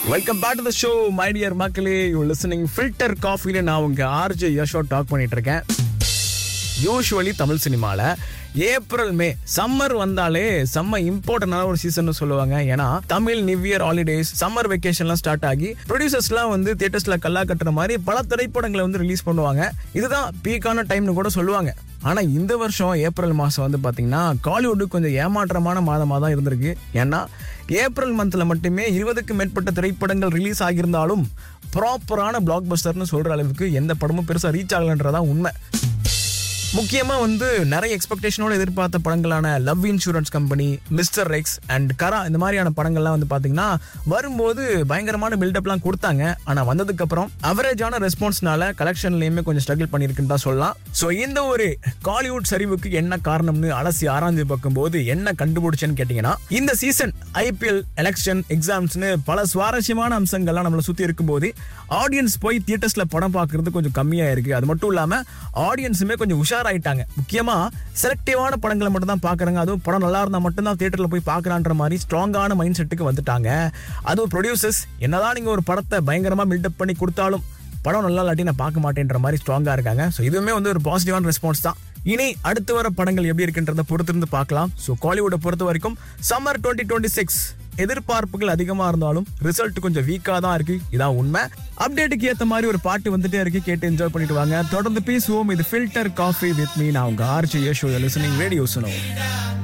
welcome back to the show my dear மக்களே you listening filter காஃபில நான் உங்க ஆர்ஜே யஷோ டாக் பண்ணிட்டு இருக்கேன் யூஸ்வலி தமிழ் சினிமால ஏப்ரல் மே சம்மர் வந்தாலே செம்ம இம்பார்ட்டன்டான ஒரு சீசன் சொல்லுவாங்க ஏன்னா Tamil new year holidays summer வெக்கேஷன்லாம் ஸ்டார்ட் ஆகி ப்ரொடியூசர்ஸ்லாம் வந்து தியேட்டர்ஸ்ல கல்லா கட்டுற மாதிரி பல திரைப்படங்களை வந்து ரிலீஸ் பண்ணுவாங்க இதுதான் பீக்கான டைம்னு கூட சொல்லுவாங்க ஆனா இந்த வருஷம் ஏப்ரல் மாசம் வந்து பாத்தீங்கன்னா காலிவுட் கொஞ்சம் ஏமாற்றமான மாதமா தான் இருந்திருக்கு ஏன்னா ஏப்ரல் மந்த்ல மட்டுமே இருபதுக்கும் மேற்பட்ட திரைப்படங்கள் ரிலீஸ் ஆகியிருந்தாலும் ப்ராப்பரான பிளாக் பஸ்டர்னு சொல்ற அளவுக்கு எந்த படமும் பெருசா ரீச் ஆகலன்றதான் உண்மை முக்கியமா வந்து நிறைய எக்ஸ்பெக்டேஷனோட எதிர்பார்த்த படங்களான love insurance company mister Rex and Kara இந்த மாதிரியான படங்கள்லாம் வந்து பாத்தீங்கன்னா வரும்போது பயங்கரமான பில்டப்லாம் கொடுத்தாங்க ஆனா வந்ததுக்கு அப்புறம் அவரேஜான ரெஸ்பான்ஸ்னால கலெக்ஷன்லயுமே கொஞ்சம் ஸ்ட்ரகிள் பண்ணியிருக்குன்னு தான் சொல்லலாம் ஸோ இந்த ஒரு காலிவுட் சரிவுக்கு என்ன காரணம்னு அலசி ஆராய்ஞ்சு பார்க்கும்போது என்ன கண்டுபிடிச்சேன்னு கேட்டீங்கன்னா இந்த சீசன் ஐபிஎல் எலெக்ஷன் எக்ஸாம்ஸ்னு பல சுவாரஸ்யமான அம்சங்கள்லாம் நம்மளை சுத்தி இருக்கும்போது ஆடியன்ஸ் போய் தியேட்டர்ஸ்ல படம் பார்க்கறது கொஞ்சம் கம்மியா இருக்கு அது மட்டும் இல்லாம ஆடியன்ஸுமே கொஞ்சம் உஷாராயிட்டாங்க முக்கியமா செலக்டிவான படங்களை மட்டும் தான் பாக்குறாங்க அதுவும் படம் நல்லா இருந்தா மட்டும்தான் தியேட்டர்ல போய் பார்க்கலான்ற மாதிரி ஸ்ட்ராங்கான மைண்ட் செட்டுக்கு வந்துட்டாங்க அதுவும் ப்ரொடியூசர்ஸ் என்னதான் நீங்க ஒரு படத்தை பயங்கரமா பில்டப் பண்ணி கொடுத்தாலும் படம் நல்லா இல்லாட்டி நான் பார்க்க மாட்டேன்ற மாதிரி ஸ்ட்ராங்கா இருக்காங்க ஸோ இதுவுமே வந்து ஒரு பாசிட்டிவான ரெஸ்பான்ஸ் தான் இனி அடுத்து வர படங்கள் எப்படி இருக்குன்றத பொறுத்திருந்து பார்க்கலாம் ஸோ காலிவுட்டை பொறுத்த வரைக்கும் சம்மர் டுவெண்ட்டி டுவெண்ட்டி சிக்ஸ் எதிர்பார்ப்புகள் அதிகமா இருந்தாலும் ரிசல்ட் கொஞ்சம் வீக்கா தான் இருக்கு இதான் உண்மை அப்டேட்டுக்கு ஏத்த மாதிரி ஒரு பாட்டு வந்துட்டே இருக்கு கேட்டு என்ஜாய் பண்ணிட்டு வாங்க தொடர்ந்து பேசுவோம் இது ஃபில்டர் காஃபி வித் மீ நான் உங்க ஆர்ஜி யேஷோ லிசனிங் ரேடியோ சுனோ